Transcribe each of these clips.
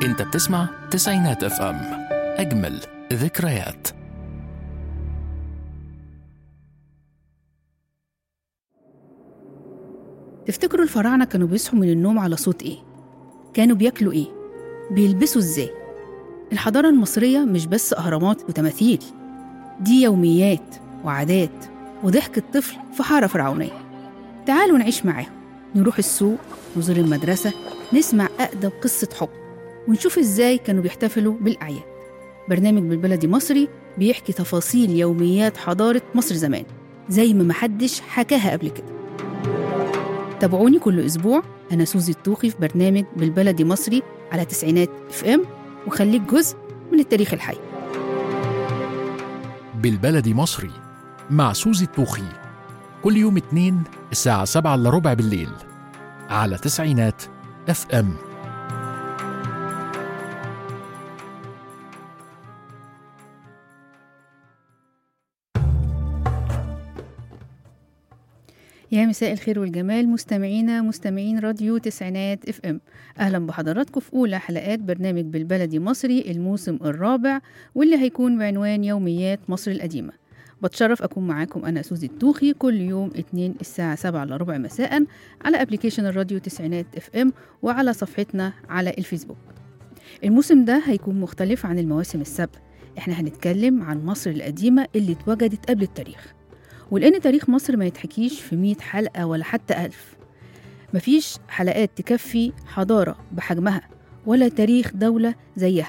انت بتسمع تسعينات اف ام اجمل ذكريات تفتكروا الفراعنة كانوا بيصحوا من النوم على صوت إيه؟ كانوا بياكلوا إيه؟ بيلبسوا إزاي؟ الحضارة المصرية مش بس أهرامات وتماثيل دي يوميات وعادات وضحك الطفل في حارة فرعونية تعالوا نعيش معاهم نروح السوق نزور المدرسة نسمع أقدم قصة حب ونشوف إزاي كانوا بيحتفلوا بالأعياد برنامج بالبلدي مصري بيحكي تفاصيل يوميات حضارة مصر زمان زي ما محدش حكاها قبل كده تابعوني كل أسبوع أنا سوزي الطوخي في برنامج بالبلدي مصري على تسعينات اف ام وخليك جزء من التاريخ الحي بالبلدي مصري مع سوزي الطوخي كل يوم اتنين الساعة سبعة إلا ربع بالليل على تسعينات اف ام يا مساء الخير والجمال مستمعينا مستمعين راديو تسعينات اف ام اهلا بحضراتكم في اولى حلقات برنامج بالبلدي مصري الموسم الرابع واللي هيكون بعنوان يوميات مصر القديمه بتشرف اكون معاكم انا سوزي التوخي كل يوم اتنين الساعه سبعة الا ربع مساء على ابلكيشن الراديو تسعينات اف ام وعلى صفحتنا على الفيسبوك الموسم ده هيكون مختلف عن المواسم السابقه احنا هنتكلم عن مصر القديمه اللي اتوجدت قبل التاريخ ولأن تاريخ مصر ما يتحكيش في مئة حلقة ولا حتى ألف مفيش حلقات تكفي حضارة بحجمها ولا تاريخ دولة زيها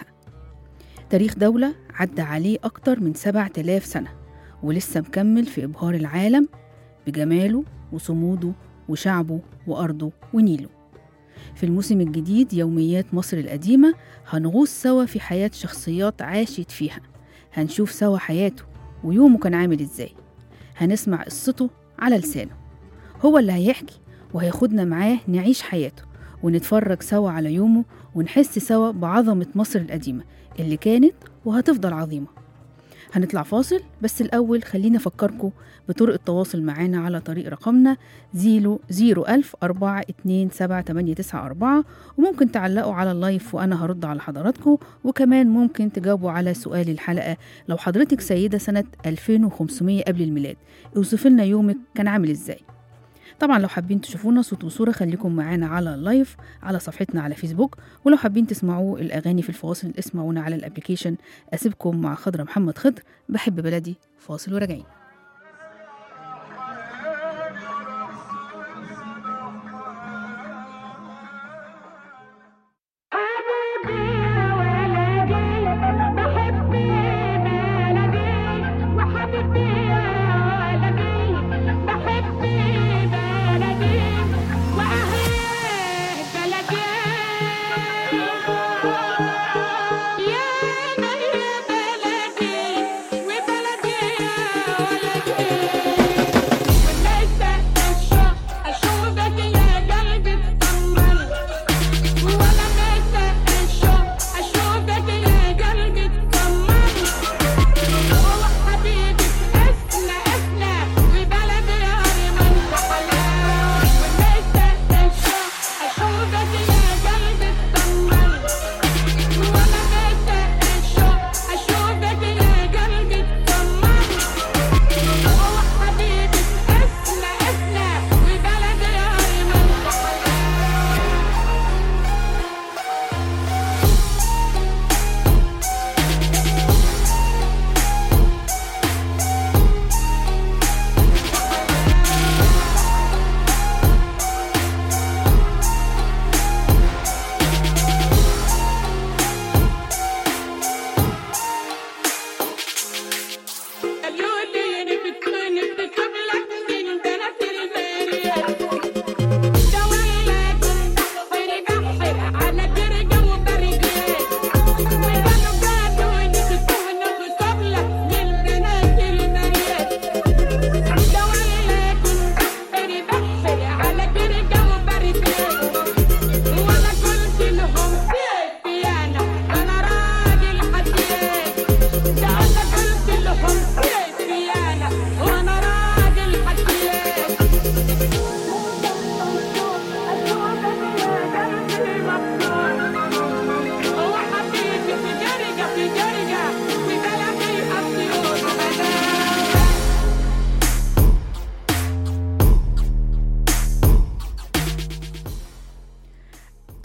تاريخ دولة عدى عليه أكتر من سبعة آلاف سنة ولسه مكمل في إبهار العالم بجماله وصموده وشعبه وأرضه ونيله في الموسم الجديد يوميات مصر القديمة هنغوص سوا في حياة شخصيات عاشت فيها هنشوف سوا حياته ويومه كان عامل ازاي هنسمع قصته على لسانه هو اللي هيحكي وهياخدنا معاه نعيش حياته ونتفرج سوا على يومه ونحس سوا بعظمة مصر القديمة اللي كانت وهتفضل عظيمة هنطلع فاصل بس الأول خلينا أفكركم بطرق التواصل معانا على طريق رقمنا زيرو زيرو ألف أربعة اتنين سبعة تمانية تسعة أربعة وممكن تعلقوا على اللايف وأنا هرد على حضراتكم وكمان ممكن تجاوبوا على سؤال الحلقة لو حضرتك سيدة سنة 2500 قبل الميلاد اوصف لنا يومك كان عامل ازاي طبعا لو حابين تشوفونا صوت وصورة خليكم معانا على اللايف على صفحتنا على فيسبوك ولو حابين تسمعوا الأغاني في الفواصل اسمعونا على الابليكيشن أسيبكم مع خضرة محمد خضر بحب بلدي فاصل وراجعين يا بلدي وبلدي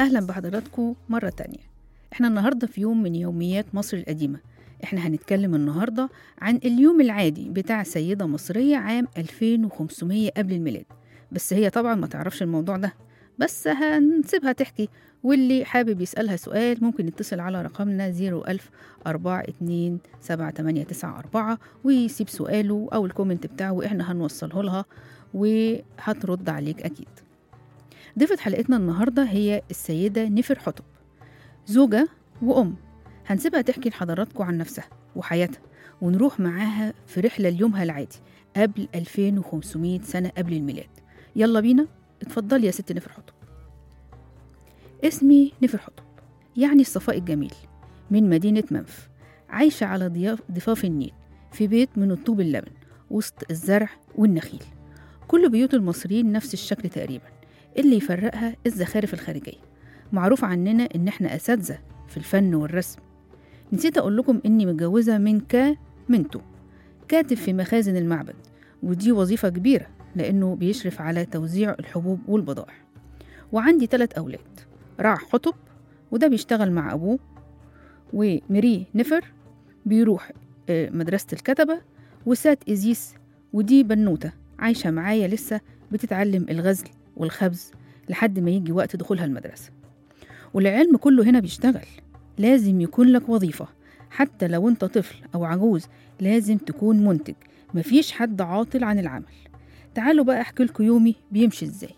أهلا بحضراتكم مرة تانية احنا النهاردة في يوم من يوميات مصر القديمة احنا هنتكلم النهاردة عن اليوم العادي بتاع سيدة مصرية عام 2500 قبل الميلاد بس هي طبعا ما تعرفش الموضوع ده بس هنسيبها تحكي واللي حابب يسألها سؤال ممكن يتصل على رقمنا 01000 42 7894 ويسيب سؤاله أو الكومنت بتاعه وإحنا هنوصله لها وهترد عليك أكيد ضيفة حلقتنا النهاردة هي السيدة نفر حطب زوجة وأم هنسيبها تحكي لحضراتكم عن نفسها وحياتها ونروح معاها في رحلة ليومها العادي قبل 2500 سنة قبل الميلاد يلا بينا اتفضلي يا ست نفر حطب اسمي نفر حطب يعني الصفاء الجميل من مدينة منف عايشة على ضياف ضفاف النيل في بيت من الطوب اللبن وسط الزرع والنخيل كل بيوت المصريين نفس الشكل تقريبا اللي يفرقها الزخارف الخارجية معروف عننا إن إحنا أساتذة في الفن والرسم نسيت أقول لكم إني متجوزة من كا منتو كاتب في مخازن المعبد ودي وظيفة كبيرة لأنه بيشرف على توزيع الحبوب والبضائع وعندي ثلاث أولاد رع حطب وده بيشتغل مع أبوه ومري نفر بيروح آه، مدرسة الكتبة وسات إزيس ودي بنوتة عايشة معايا لسه بتتعلم الغزل والخبز لحد ما يجي وقت دخولها المدرسة والعلم كله هنا بيشتغل لازم يكون لك وظيفة حتى لو انت طفل أو عجوز لازم تكون منتج مفيش حد عاطل عن العمل تعالوا بقى أحكي لكم يومي بيمشي إزاي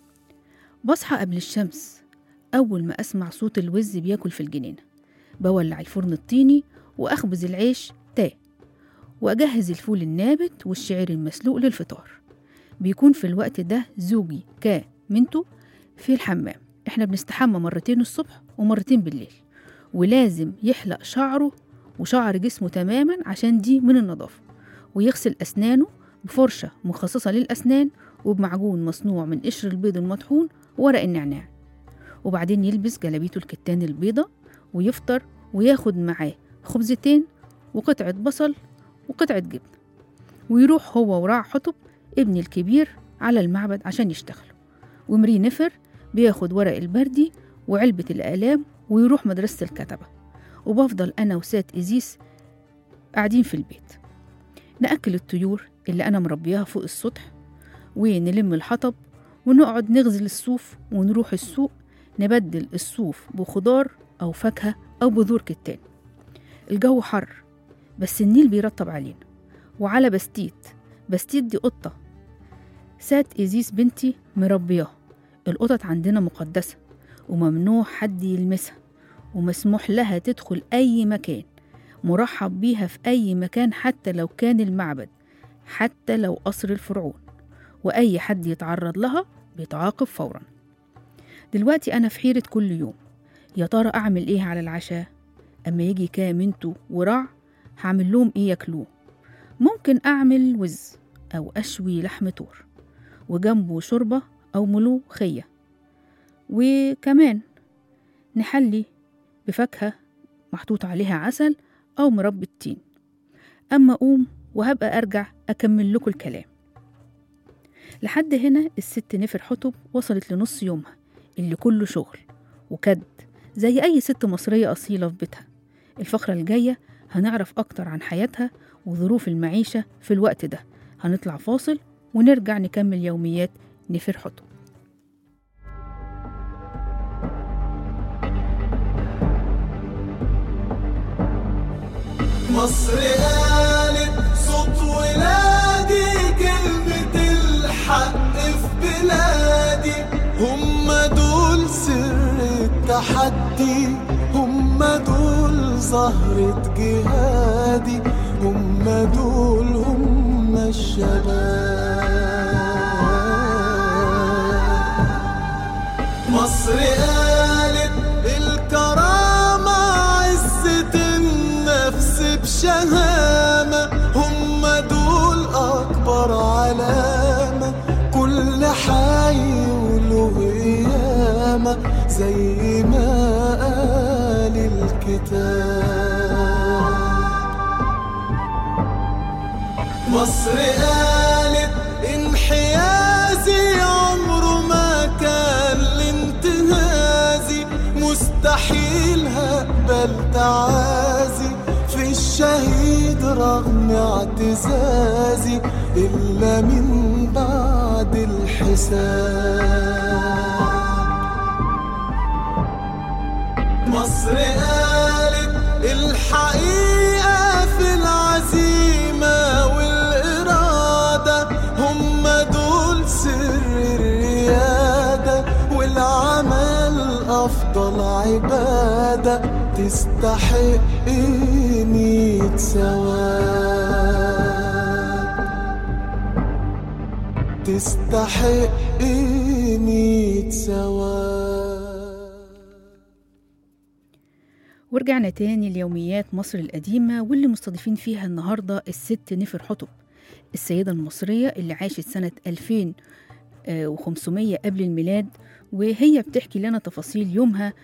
بصحى قبل الشمس أول ما أسمع صوت الوز بياكل في الجنينة بولع الفرن الطيني وأخبز العيش تاه وأجهز الفول النابت والشعير المسلوق للفطار بيكون في الوقت ده زوجي كا منتو في الحمام احنا بنستحمى مرتين الصبح ومرتين بالليل ولازم يحلق شعره وشعر جسمه تماما عشان دي من النظافة ويغسل أسنانه بفرشة مخصصة للأسنان وبمعجون مصنوع من قشر البيض المطحون وورق النعناع وبعدين يلبس جلابيته الكتان البيضة ويفطر وياخد معاه خبزتين وقطعة بصل وقطعة جبن ويروح هو وراع حطب ابني الكبير على المعبد عشان يشتغل ومري نفر بياخد ورق البردي وعلبة الأقلام ويروح مدرسة الكتبة وبفضل أنا وسات إزيس قاعدين في البيت نأكل الطيور اللي أنا مربياها فوق السطح ونلم الحطب ونقعد نغزل الصوف ونروح السوق نبدل الصوف بخضار أو فاكهة أو بذور كتان الجو حر بس النيل بيرطب علينا وعلى بستيت بستيت دي قطة سات إزيس بنتي مربياها القطط عندنا مقدسة وممنوع حد يلمسها ومسموح لها تدخل أي مكان مرحب بيها في أي مكان حتى لو كان المعبد حتى لو قصر الفرعون وأي حد يتعرض لها بيتعاقب فورا دلوقتي أنا في حيرة كل يوم يا ترى أعمل إيه على العشاء أما يجي كامنتو ورع هعمل لهم إيه ياكلوه ممكن أعمل وز أو أشوي لحم طور وجنبه شوربة أو ملوخية وكمان نحلي بفاكهة محطوط عليها عسل أو مربى التين أما أقوم وهبقى أرجع أكمل لكم الكلام لحد هنا الست نفر حطب وصلت لنص يومها اللي كله شغل وكد زي أي ست مصرية أصيلة في بيتها الفقرة الجاية هنعرف أكتر عن حياتها وظروف المعيشة في الوقت ده هنطلع فاصل ونرجع نكمل يوميات نفر حطب مصر قالت صوت ولادي كلمة الحق في بلادي هم دول سر التحدي هم دول زهرة جهادي هم دول هم الشباب مصر قالت الكرامة عزة النفس بشهامة هم دول أكبر علامة كل حي وله قيامة زي ما قال الكتاب مصر قالت انحيازي عمره ما كان لانتهازي قال تعازي في الشهيد رغم اعتزازي إلا من بعد الحساب مصر قالت الحقيقة في العزيمة والإرادة هم دول سر الريادة والعمل أفضل عبادة تستحق مية سواد تستحق مية سواد ورجعنا تاني ليوميات مصر القديمة واللي مستضيفين فيها النهاردة الست نفر حطب السيدة المصرية اللي عاشت سنة 2500 قبل الميلاد وهي بتحكي لنا تفاصيل يومها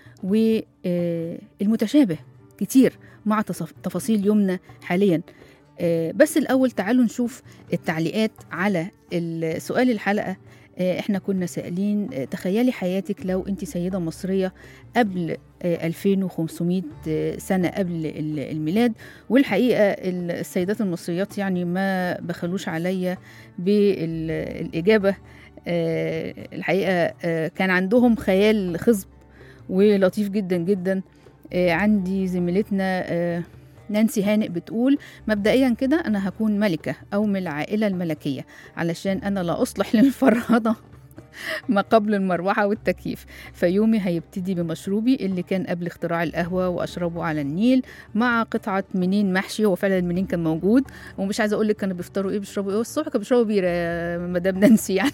والمتشابه كتير مع تصف- تفاصيل يومنا حاليا آه، بس الأول تعالوا نشوف التعليقات على ال- سؤال الحلقة آه، احنا كنا سائلين آه، تخيلي حياتك لو انت سيدة مصرية قبل آه، 2500 آه، سنة قبل ال- الميلاد والحقيقة ال- السيدات المصريات يعني ما بخلوش عليا بالإجابة آه، الحقيقة آه، كان عندهم خيال خصب ولطيف جدا جدا آه، عندي زميلتنا آه، نانسي هانئ بتقول مبدئيا كده أنا هكون ملكة أو من العائلة الملكية علشان أنا لا أصلح للفرهدة ما قبل المروحة والتكييف فيومي هيبتدي بمشروبي اللي كان قبل اختراع القهوة وأشربه على النيل مع قطعة منين محشي هو فعلا المنين كان موجود ومش عايزة أقول لك كانوا بيفطروا إيه بيشربوا إيه الصبح كانوا بيشربوا بيرة يا مدام نانسي يعني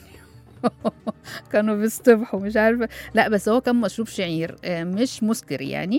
كانوا بيصطبحوا مش عارفة لا بس هو كان مشروب شعير آه، مش مسكر يعني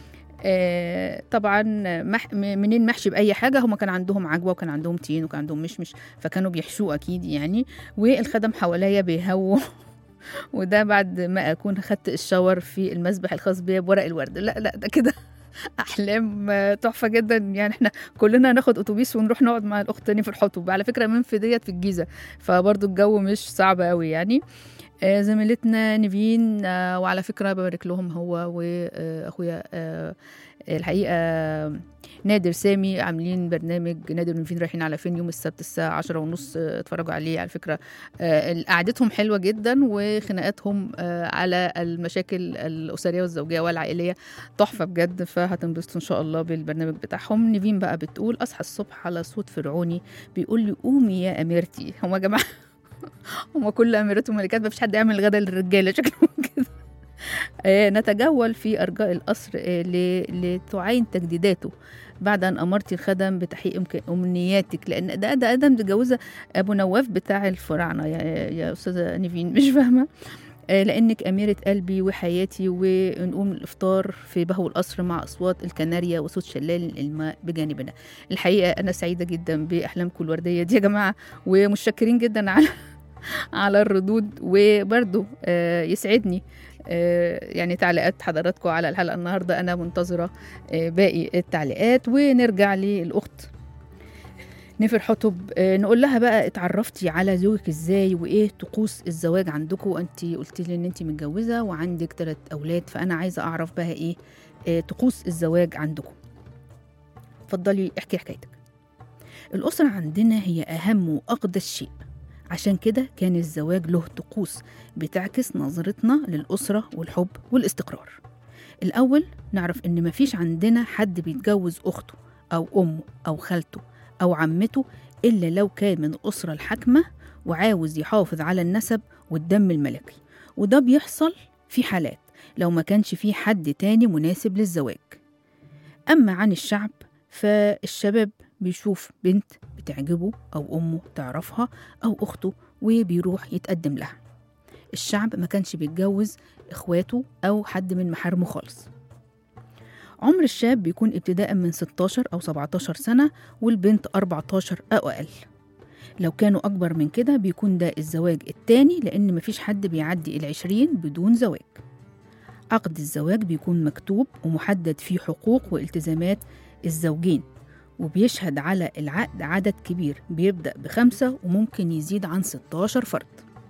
آه، طبعا مح... م- منين محشي باي حاجه هم كان عندهم عجوه وكان عندهم تين وكان عندهم مشمش فكانوا بيحشوه اكيد يعني والخدم حواليا بيهووا وده بعد ما اكون خدت الشاور في المسبح الخاص بيا بورق الورد لا لا ده كده احلام آه، تحفه جدا يعني احنا كلنا ناخد اتوبيس ونروح نقعد مع الاخت تاني في الحطب على فكره منفي ديت في الجيزه فبرضو الجو مش صعب قوي يعني آه، زميلتنا نيفين آه، وعلى فكره ببارك لهم هو واخويا الحقيقه نادر سامي عاملين برنامج نادر ونيفين رايحين على فين يوم السبت الساعه عشرة ونص آه، اتفرجوا عليه على فكره آه، قعدتهم حلوه جدا وخناقاتهم آه، على المشاكل الاسريه والزوجيه والعائليه تحفه بجد فهتنبسطوا ان شاء الله بالبرنامج بتاعهم نيفين بقى بتقول اصحى الصبح على صوت فرعوني بيقول لي قومي يا اميرتي هم يا جماعه هم كل اميرات وملكات مفيش حد يعمل غدا للرجاله شكلهم كده آه، نتجول في ارجاء القصر آه، ل- لتعاين تجديداته بعد ان امرت الخدم بتحقيق أمك- امنياتك لان ده ده ادم متجوزه ابو نواف بتاع الفراعنه يا, يا استاذه نيفين مش فاهمه آه، لانك اميره قلبي وحياتي ونقوم الافطار في بهو القصر مع اصوات الكناريا وصوت شلال الماء بجانبنا الحقيقه انا سعيده جدا باحلامكم الورديه دي يا جماعه ومتشكرين جدا على على الردود وبرضو آه، يسعدني آه، يعني تعليقات حضراتكم على الحلقه النهارده انا منتظره آه، باقي التعليقات ونرجع للاخت نفر حطب آه، نقول لها بقى اتعرفتي على زوجك ازاي وايه طقوس الزواج عندكم انت قلت لي ان انت متجوزه وعندك ثلاث اولاد فانا عايزه اعرف بقى ايه آه، طقوس الزواج عندكم اتفضلي احكي حكايتك الأسرة عندنا هي أهم وأقدس شيء عشان كده كان الزواج له طقوس بتعكس نظرتنا للأسرة والحب والاستقرار الأول نعرف إن مفيش عندنا حد بيتجوز أخته أو أمه أو خالته أو عمته إلا لو كان من الأسرة الحاكمة وعاوز يحافظ على النسب والدم الملكي وده بيحصل في حالات لو ما كانش في حد تاني مناسب للزواج أما عن الشعب فالشباب بيشوف بنت بتعجبه أو أمه تعرفها أو أخته وبيروح يتقدم لها الشعب ما كانش بيتجوز إخواته أو حد من محارمه خالص عمر الشاب بيكون ابتداء من 16 أو 17 سنة والبنت 14 أو أقل لو كانوا أكبر من كده بيكون ده الزواج التاني لأن مفيش حد بيعدي العشرين بدون زواج عقد الزواج بيكون مكتوب ومحدد فيه حقوق والتزامات الزوجين وبيشهد على العقد عدد كبير بيبدأ بخمسة وممكن يزيد عن 16 فرد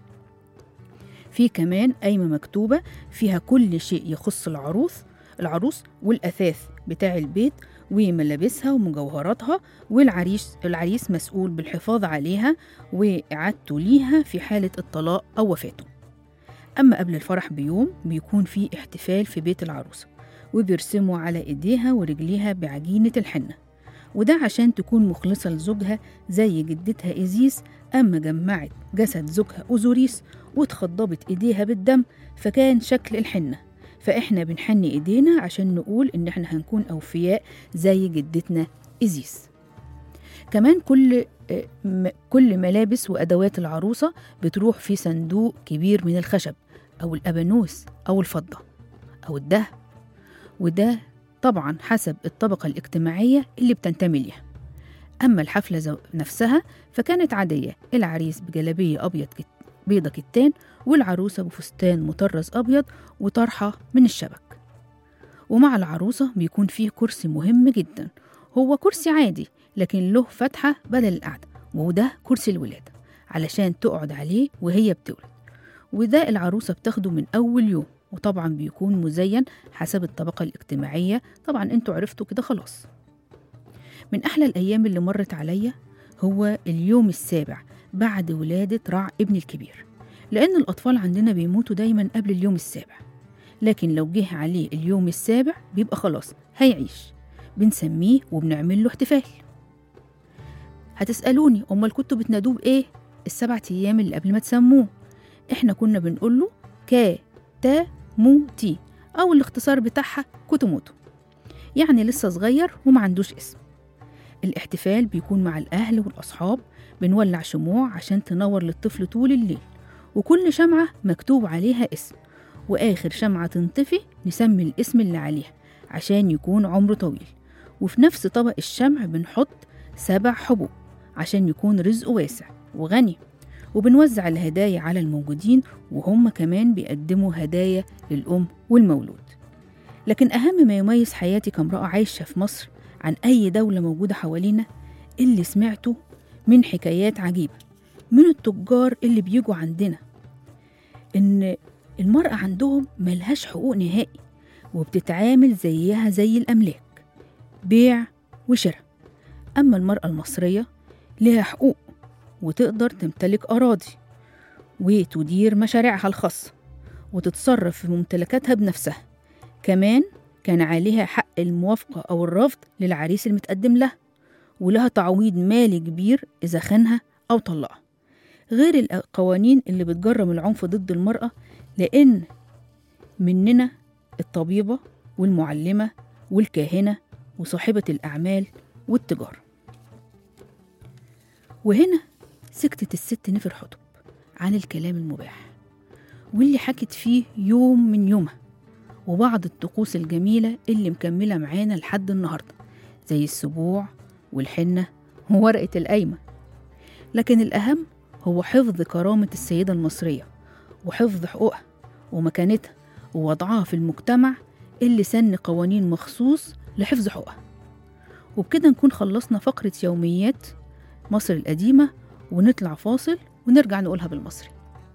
في كمان قايمة مكتوبة فيها كل شيء يخص العروس العروس والأثاث بتاع البيت وملابسها ومجوهراتها والعريس العريس مسؤول بالحفاظ عليها وإعادته ليها في حالة الطلاق أو وفاته أما قبل الفرح بيوم بيكون في احتفال في بيت العروسة وبيرسموا على إيديها ورجليها بعجينة الحنة وده عشان تكون مخلصة لزوجها زي جدتها إيزيس أما جمعت جسد زوجها أوزوريس واتخضبت إيديها بالدم فكان شكل الحنة فإحنا بنحني إيدينا عشان نقول إن إحنا هنكون أوفياء زي جدتنا إيزيس كمان كل آه، م- كل ملابس وأدوات العروسة بتروح في صندوق كبير من الخشب أو الأبانوس أو الفضة أو الدهب وده طبعا حسب الطبقة الاجتماعية اللي بتنتمي ليها أما الحفلة زو- نفسها فكانت عادية العريس بجلابية أبيض كت... بيضة كتان والعروسة بفستان مطرز أبيض وطرحة من الشبك ومع العروسة بيكون فيه كرسي مهم جدا هو كرسي عادي لكن له فتحة بدل القعدة وده كرسي الولادة علشان تقعد عليه وهي بتولد وده العروسة بتاخده من أول يوم وطبعا بيكون مزين حسب الطبقة الاجتماعية طبعا انتوا عرفتوا كده خلاص من أحلى الأيام اللي مرت عليا هو اليوم السابع بعد ولادة رع ابني الكبير لأن الأطفال عندنا بيموتوا دايما قبل اليوم السابع لكن لو جه عليه اليوم السابع بيبقى خلاص هيعيش بنسميه وبنعمل له احتفال هتسألوني أمال كنتوا بتنادوه بإيه السبع أيام اللي قبل ما تسموه إحنا كنا بنقول له كا تا مو تي أو الاختصار بتاعها كوتوموتو يعني لسه صغير وما عندوش اسم الاحتفال بيكون مع الأهل والأصحاب بنولع شموع عشان تنور للطفل طول الليل وكل شمعة مكتوب عليها اسم وآخر شمعة تنطفي نسمي الاسم اللي عليها عشان يكون عمره طويل وفي نفس طبق الشمع بنحط سبع حبوب عشان يكون رزقه واسع وغني وبنوزع الهدايا على الموجودين وهم كمان بيقدموا هدايا للأم والمولود لكن أهم ما يميز حياتي كامرأة عايشة في مصر عن أي دولة موجودة حوالينا اللي سمعته من حكايات عجيبة من التجار اللي بيجوا عندنا إن المرأة عندهم ملهاش حقوق نهائي وبتتعامل زيها زي الأملاك بيع وشراء أما المرأة المصرية لها حقوق وتقدر تمتلك أراضي وتدير مشاريعها الخاصة وتتصرف في ممتلكاتها بنفسها كمان كان عليها حق الموافقة أو الرفض للعريس المتقدم لها ولها تعويض مالي كبير إذا خانها أو طلقها غير القوانين اللي بتجرم العنف ضد المرأة لأن مننا الطبيبة والمعلمة والكاهنة وصاحبة الأعمال والتجارة وهنا سكتت الست نفر حطب عن الكلام المباح واللي حكت فيه يوم من يومها وبعض الطقوس الجميلة اللي مكملة معانا لحد النهاردة زي السبوع والحنة وورقة القايمة لكن الأهم هو حفظ كرامة السيدة المصرية وحفظ حقوقها ومكانتها ووضعها في المجتمع اللي سن قوانين مخصوص لحفظ حقوقها وبكده نكون خلصنا فقرة يوميات مصر القديمة ونطلع فاصل ونرجع نقولها بالمصري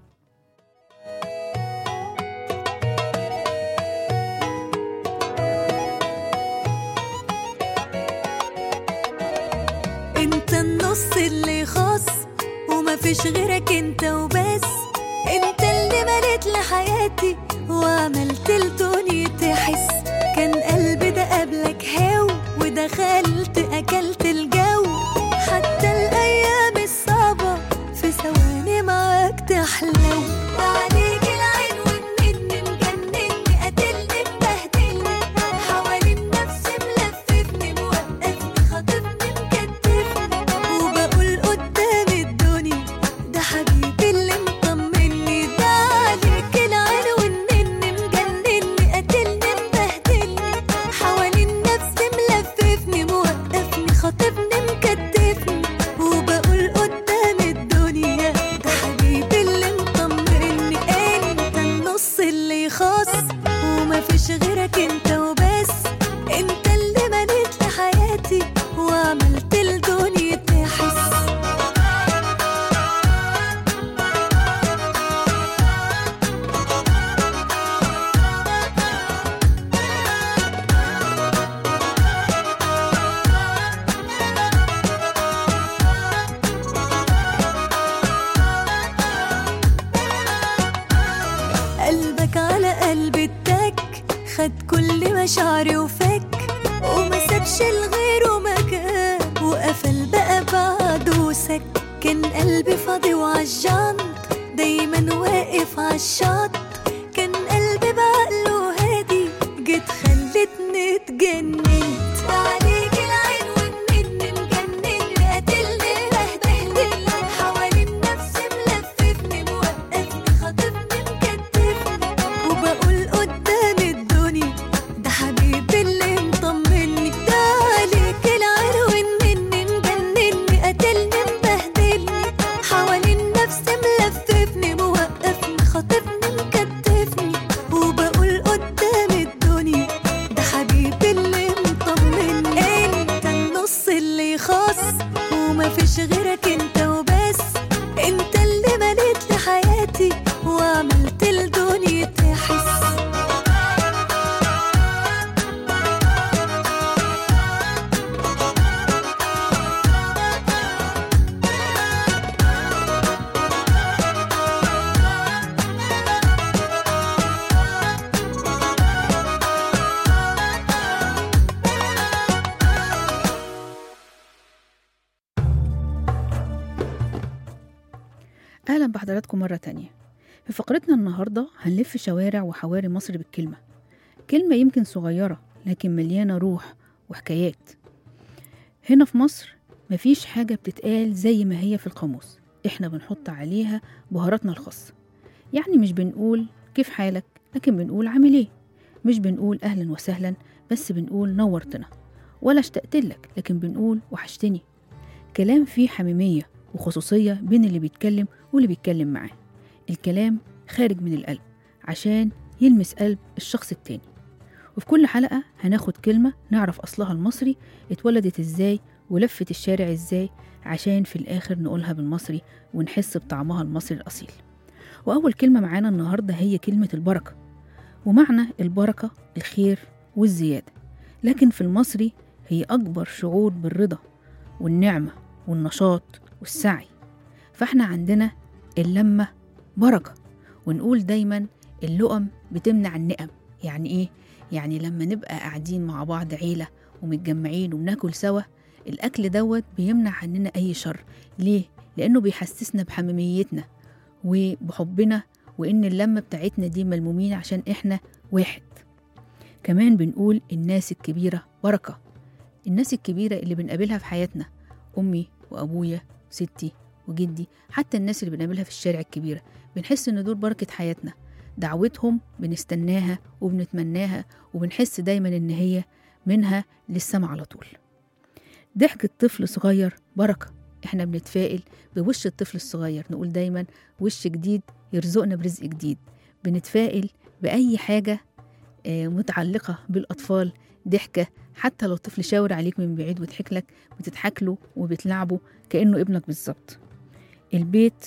انت النص اللي خاص ومفيش غيرك انت وبس انت اللي مليت لحياتي وعملت الدنيا تحس كان قلبي ده قبلك هاو ودخلت اكلت الجو حتى الايام الصعبة في ثواني معاك تحلو عليك العين والنن مجنني قاتلني مبهدلني حوالين نفسي ملففني موقفني خاطفني مكتفني وبقول قدام الدنيا ده حبيبي اللي مطمني ده عليك العين والنن مجنني قاتلني مبهدلني حوالين نفسي ملففني موقفني خاطفني مكتفني وبقول قدام الدنيا ده حبيبي اللي مطمني انت النص اللي خاص ومفيش غيرك انت وبس انت اللي مليت لحياتي وعملت الدنيا تحس خد كل مشاعري وفك وما سابش لغيره مكان وقفل بقى بعده وسك كان قلبي فاضي وعالجنط دايما واقف عالشط كان قلبي بعقله هادي جيت خلتني اتجننت عليك العين والنن مجنن قاتلني بهدلني حوالين نفسي ملففني موقفني خاطفني مكتفني وبقول قدام الدنيا ده حبيبي اللي مطمني ده عليك العين والنن مجنني قاتلني مبهدلني حوالين نفسي ملففني موقفني خاطفني مكتفني وبقول قدام الدنيا ده حبيبي اللي مطمني انت النص اللي خاص ومفيش غيرك انت وبس انت اللي مليت لحياتي وعملت الدنيا تحس أهلا بحضراتكم مرة تانية في فقرتنا النهاردة هنلف شوارع وحواري مصر بالكلمة كلمة يمكن صغيرة لكن مليانة روح وحكايات هنا في مصر مفيش حاجة بتتقال زي ما هي في القاموس احنا بنحط عليها بهاراتنا الخاصة يعني مش بنقول كيف حالك لكن بنقول عامل ايه مش بنقول أهلا وسهلا بس بنقول نورتنا ولا اشتقت لك لكن بنقول وحشتني كلام فيه حميمية وخصوصية بين اللي بيتكلم واللي بيتكلم معاه الكلام خارج من القلب عشان يلمس قلب الشخص التاني وفي كل حلقة هناخد كلمة نعرف أصلها المصري اتولدت ازاي ولفت الشارع ازاي عشان في الآخر نقولها بالمصري ونحس بطعمها المصري الأصيل وأول كلمة معانا النهاردة هي كلمة البركة ومعنى البركة الخير والزيادة لكن في المصري هي أكبر شعور بالرضا والنعمة والنشاط والسعي فاحنا عندنا اللمة بركة ونقول دايما اللقم بتمنع النقم يعني ايه؟ يعني لما نبقى قاعدين مع بعض عيلة ومتجمعين وبناكل سوا الأكل دوت بيمنع عننا أي شر ليه؟ لأنه بيحسسنا بحميميتنا وبحبنا وإن اللمة بتاعتنا دي ملمومين عشان إحنا واحد كمان بنقول الناس الكبيرة بركة الناس الكبيرة اللي بنقابلها في حياتنا أمي وأبويا وستي وجدي حتى الناس اللي بنقابلها في الشارع الكبيرة بنحس إن دول بركة حياتنا دعوتهم بنستناها وبنتمناها وبنحس دايما إن هي منها للسما على طول ضحك الطفل صغير بركة احنا بنتفائل بوش الطفل الصغير نقول دايما وش جديد يرزقنا برزق جديد بنتفائل بأي حاجة آه، متعلقة بالأطفال ضحكة حتى لو الطفل شاور عليك من بعيد وضحك لك بتضحك له وبتلعبه كأنه ابنك بالظبط البيت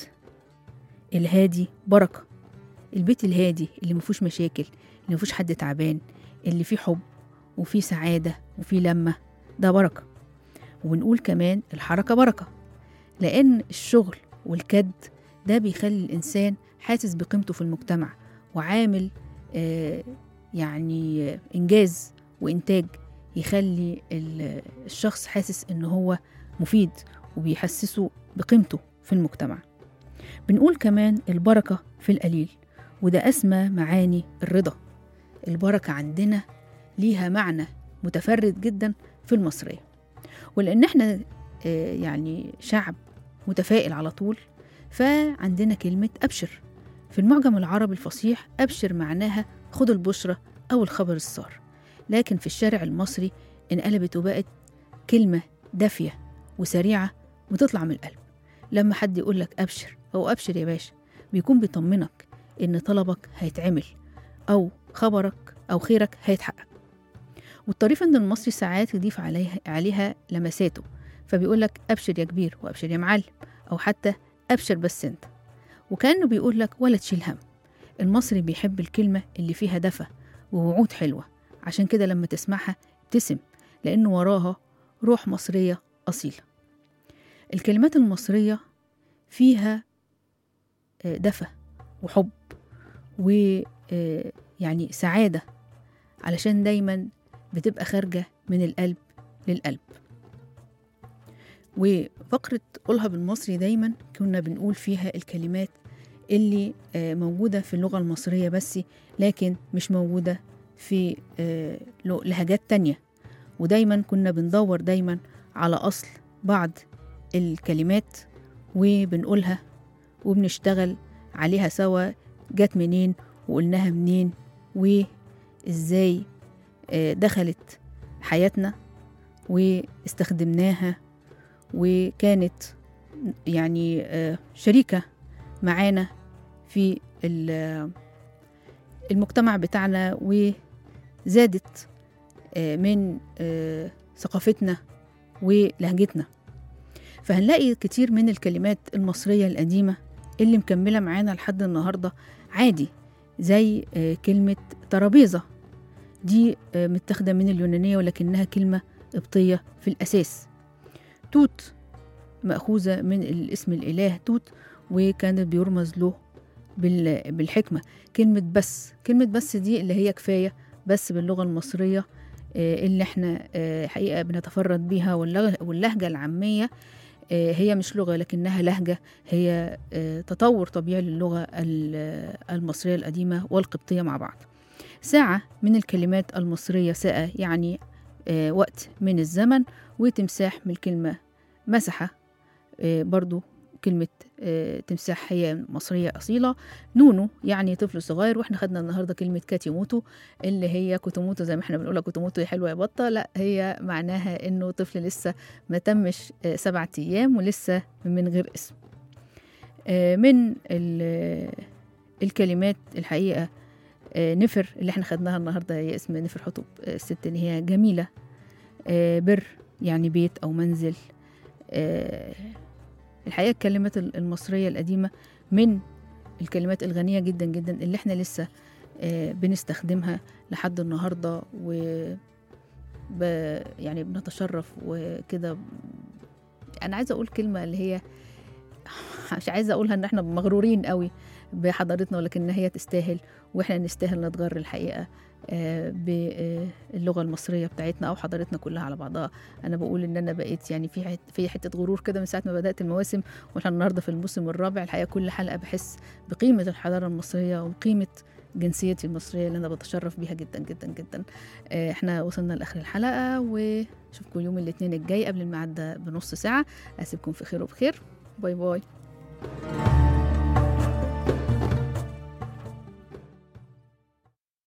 الهادي بركة البيت الهادي اللي مفيهوش مشاكل اللي مفيهوش حد تعبان اللي فيه حب وفيه سعادة وفيه لمة ده بركة ونقول كمان الحركة بركة لأن الشغل والكد ده بيخلي الإنسان حاسس بقيمته في المجتمع وعامل آه يعني آه، إنجاز وإنتاج يخلي ال- الشخص حاسس إن هو مفيد وبيحسسه بقيمته في المجتمع بنقول كمان البركة في القليل وده أسمى معاني الرضا البركة عندنا ليها معنى متفرد جدا في المصرية ولأن احنا آه، يعني شعب متفائل على طول فعندنا كلمة أبشر في المعجم العربي الفصيح أبشر معناها خد البشرة أو الخبر السار لكن في الشارع المصري انقلبت وبقت كلمة دافية وسريعة وتطلع من القلب لما حد يقول لك أبشر أو أبشر يا باشا بيكون بيطمنك إن طلبك هيتعمل أو خبرك أو خيرك هيتحقق والطريف إن المصري ساعات يضيف عليها عليها لمساته فبيقول لك أبشر يا كبير وأبشر يا معلم أو حتى أبشر بس أنت وكأنه بيقول لك ولا تشيل هم المصري بيحب الكلمة اللي فيها دفى ووعود حلوة عشان كده لما تسمعها ابتسم لأن وراها روح مصرية أصيلة الكلمات المصرية فيها آه، دفى وحب ويعني سعادة علشان دايما بتبقى خارجة من القلب للقلب وفقرة قولها بالمصري دايما كنا بنقول فيها الكلمات اللي آه، موجودة في اللغة المصرية بس لكن مش موجودة في آه، لو- لهجات تانية ودايما كنا بندور دايما على أصل بعض الكلمات وبنقولها وبنشتغل عليها سوا جت منين وقلناها منين وإزاي آه، دخلت حياتنا واستخدمناها وكانت يعني آه، شريكة معانا في ال- المجتمع بتاعنا وزادت آه، من آه، ثقافتنا ولهجتنا فهنلاقي كتير من الكلمات المصرية القديمة اللي مكملة معانا لحد النهاردة عادي زي آه، كلمة ترابيزة دي آه، متاخدة من اليونانية ولكنها كلمة قبطية في الأساس توت مأخوذة من الاسم الإله توت وكانت بيرمز له بال- بالحكمة كلمة بس كلمة بس دي اللي هي كفاية بس باللغة المصرية آه، اللي احنا آه، حقيقة بنتفرد بيها واللغة- واللهجة العامية آه، هي مش لغة لكنها لهجة هي آه، تطور طبيعي للغة ال- المصرية القديمة والقبطية مع بعض ساعة من الكلمات المصرية ساعة يعني آه، وقت من الزمن وتمساح من الكلمة مسحة آه، برضو كلمة آه، تمساح هي مصرية أصيلة نونو يعني طفل صغير واحنا خدنا النهاردة كلمة كاتيموتو اللي هي كوتوموتو زي ما احنا بنقولها كوتوموتو يا حلوة يا بطة لا هي معناها انه طفل لسه ما تمش آه، سبعة أيام ولسه من غير اسم آه، من ال- الكلمات الحقيقة آه، نفر اللي احنا خدناها النهاردة هي اسم نفر حطب آه، الست اللي هي جميلة آه، بر يعني بيت أو منزل آه، الحقيقة الكلمات المصرية القديمة من الكلمات الغنية جدا جدا اللي احنا لسه آه، بنستخدمها لحد النهاردة و ب- يعني بنتشرف وكده انا عايزه اقول كلمه اللي هي مش عايزه اقولها ان احنا مغرورين قوي بحضارتنا ولكن هي تستاهل واحنا نستاهل نتغر الحقيقه آه، باللغه المصريه بتاعتنا او حضارتنا كلها على بعضها انا بقول ان انا بقيت يعني في حت في حته غرور كده من ساعه ما بدات المواسم واحنا النهارده في الموسم الرابع الحقيقه كل حلقه بحس بقيمه الحضاره المصريه وقيمه جنسيتي المصريه اللي انا بتشرف بيها جدا جدا جدا آه، احنا وصلنا لاخر الحلقه واشوفكم يوم الاثنين الجاي قبل الميعاد ده بنص ساعه اسيبكم في خير وبخير باي باي